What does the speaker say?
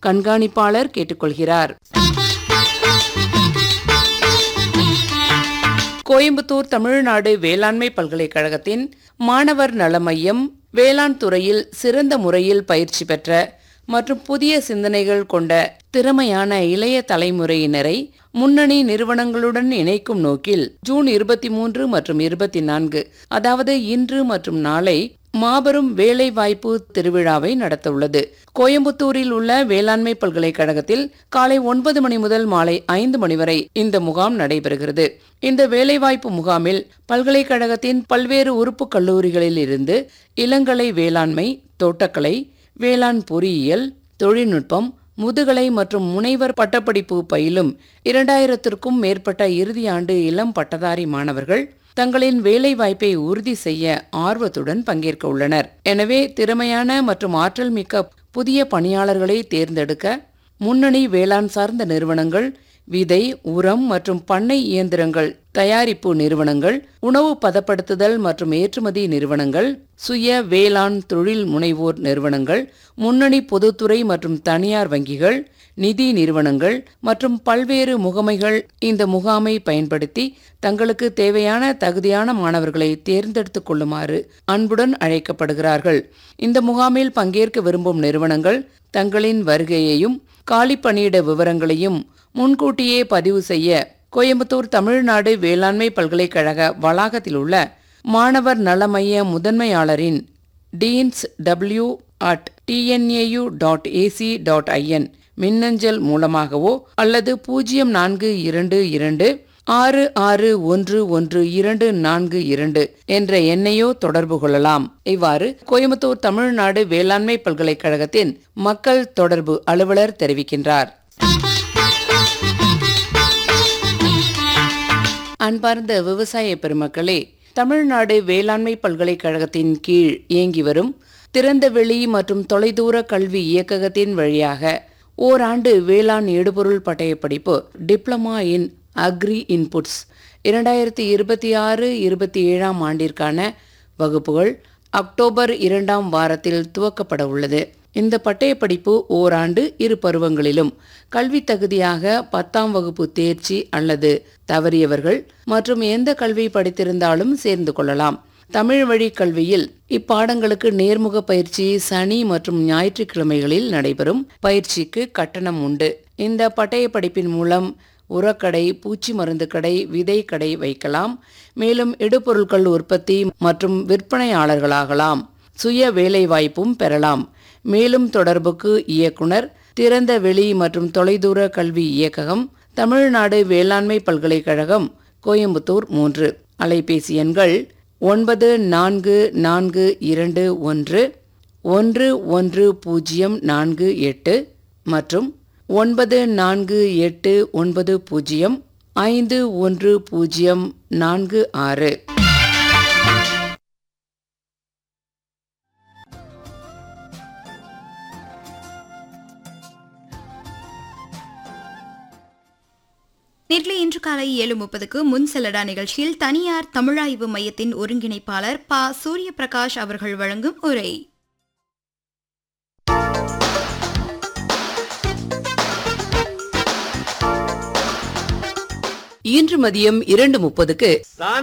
கண்காணிப்பாளர் கேட்டுக்கொள்கிறார் கோயம்புத்தூர் தமிழ்நாடு வேளாண்மை பல்கலைக்கழகத்தின் மாணவர் நல மையம் வேளாண் துறையில் சிறந்த முறையில் பயிற்சி பெற்ற மற்றும் புதிய சிந்தனைகள் கொண்ட திறமையான இளைய தலைமுறையினரை முன்னணி நிறுவனங்களுடன் இணைக்கும் நோக்கில் ஜூன் இருபத்தி மூன்று மற்றும் இருபத்தி நான்கு அதாவது இன்று மற்றும் நாளை மாபெரும் வேலைவாய்ப்பு திருவிழாவை நடத்தவுள்ளது கோயம்புத்தூரில் உள்ள வேளாண்மை பல்கலைக்கழகத்தில் காலை ஒன்பது மணி முதல் மாலை ஐந்து மணி வரை இந்த முகாம் நடைபெறுகிறது இந்த வேலைவாய்ப்பு முகாமில் பல்கலைக்கழகத்தின் பல்வேறு உறுப்பு கல்லூரிகளில் இருந்து இளங்கலை வேளாண்மை தோட்டக்கலை வேளாண் பொறியியல் தொழில்நுட்பம் முதுகலை மற்றும் முனைவர் பட்டப்படிப்பு பயிலும் இரண்டாயிரத்திற்கும் மேற்பட்ட இறுதியாண்டு இளம் பட்டதாரி மாணவர்கள் தங்களின் வேலைவாய்ப்பை உறுதி செய்ய ஆர்வத்துடன் பங்கேற்க உள்ளனர் எனவே திறமையான மற்றும் ஆற்றல் மிக்க புதிய பணியாளர்களை தேர்ந்தெடுக்க முன்னணி வேளாண் சார்ந்த நிறுவனங்கள் விதை உரம் மற்றும் பண்ணை இயந்திரங்கள் தயாரிப்பு நிறுவனங்கள் உணவு பதப்படுத்துதல் மற்றும் ஏற்றுமதி நிறுவனங்கள் சுய வேளாண் தொழில் முனைவோர் நிறுவனங்கள் முன்னணி பொதுத்துறை மற்றும் தனியார் வங்கிகள் நிதி நிறுவனங்கள் மற்றும் பல்வேறு முகமைகள் இந்த முகாமை பயன்படுத்தி தங்களுக்கு தேவையான தகுதியான மாணவர்களை தேர்ந்தெடுத்துக் கொள்ளுமாறு அன்புடன் அழைக்கப்படுகிறார்கள் இந்த முகாமில் பங்கேற்க விரும்பும் நிறுவனங்கள் தங்களின் வருகையையும் காலி பணியிட விவரங்களையும் முன்கூட்டியே பதிவு செய்ய கோயம்புத்தூர் தமிழ்நாடு வேளாண்மை பல்கலைக்கழக வளாகத்தில் உள்ள மாணவர் நல மைய முதன்மையாளரின் deans W at TNAU dot AC dot IN மின்னஞ்சல் மூலமாகவோ அல்லது பூஜ்ஜியம் நான்கு இரண்டு இரண்டு ஆறு ஆறு ஒன்று ஒன்று இரண்டு நான்கு இரண்டு என்ற எண்ணையோ தொடர்பு கொள்ளலாம் இவ்வாறு கோயம்புத்தூர் தமிழ்நாடு வேளாண்மை பல்கலைக்கழகத்தின் மக்கள் தொடர்பு அலுவலர் தெரிவிக்கின்றார் அன்பார்ந்த விவசாய பெருமக்களே தமிழ்நாடு வேளாண்மை பல்கலைக்கழகத்தின் கீழ் இயங்கி வரும் திறந்தவெளி மற்றும் தொலைதூர கல்வி இயக்ககத்தின் வழியாக ஓராண்டு வேளாண் எடுபொருள் பட்டய படிப்பு டிப்ளமா இன் அக்ரி இன்புட்ஸ் இரண்டாயிரத்தி இருபத்தி ஆறு இருபத்தி ஏழாம் ஆண்டிற்கான வகுப்புகள் அக்டோபர் இரண்டாம் வாரத்தில் துவக்கப்பட உள்ளது இந்த பட்டயப் படிப்பு ஓராண்டு இரு பருவங்களிலும் கல்வி தகுதியாக பத்தாம் வகுப்பு தேர்ச்சி அல்லது தவறியவர்கள் மற்றும் எந்த கல்வி படித்திருந்தாலும் சேர்ந்து கொள்ளலாம் தமிழ் வழி கல்வியில் இப்பாடங்களுக்கு நேர்முக பயிற்சி சனி மற்றும் ஞாயிற்றுக்கிழமைகளில் நடைபெறும் பயிற்சிக்கு கட்டணம் உண்டு இந்த பட்டய படிப்பின் மூலம் உரக்கடை பூச்சி மருந்து கடை விதை கடை வைக்கலாம் மேலும் இடுபொருட்கள் உற்பத்தி மற்றும் விற்பனையாளர்களாகலாம் சுய வேலைவாய்ப்பும் பெறலாம் மேலும் தொடர்புக்கு இயக்குனர் திறந்த வெளி மற்றும் தொலைதூர கல்வி இயக்ககம் தமிழ்நாடு வேளாண்மை பல்கலைக்கழகம் கோயம்புத்தூர் மூன்று அலைபேசி எண்கள் ஒன்பது நான்கு நான்கு இரண்டு ஒன்று ஒன்று ஒன்று பூஜ்ஜியம் நான்கு எட்டு மற்றும் ஒன்பது நான்கு எட்டு ஒன்பது பூஜ்ஜியம் ஐந்து ஒன்று பூஜ்ஜியம் நான்கு ஆறு நேற்று இன்று காலை ஏழு முப்பதுக்கு முன் செல்லடா நிகழ்ச்சியில் தனியார் தமிழாய்வு மையத்தின் ஒருங்கிணைப்பாளர் ப சூரிய பிரகாஷ் அவர்கள் வழங்கும் உரை இன்று மதியம் இரண்டு முப்பதுக்கு தான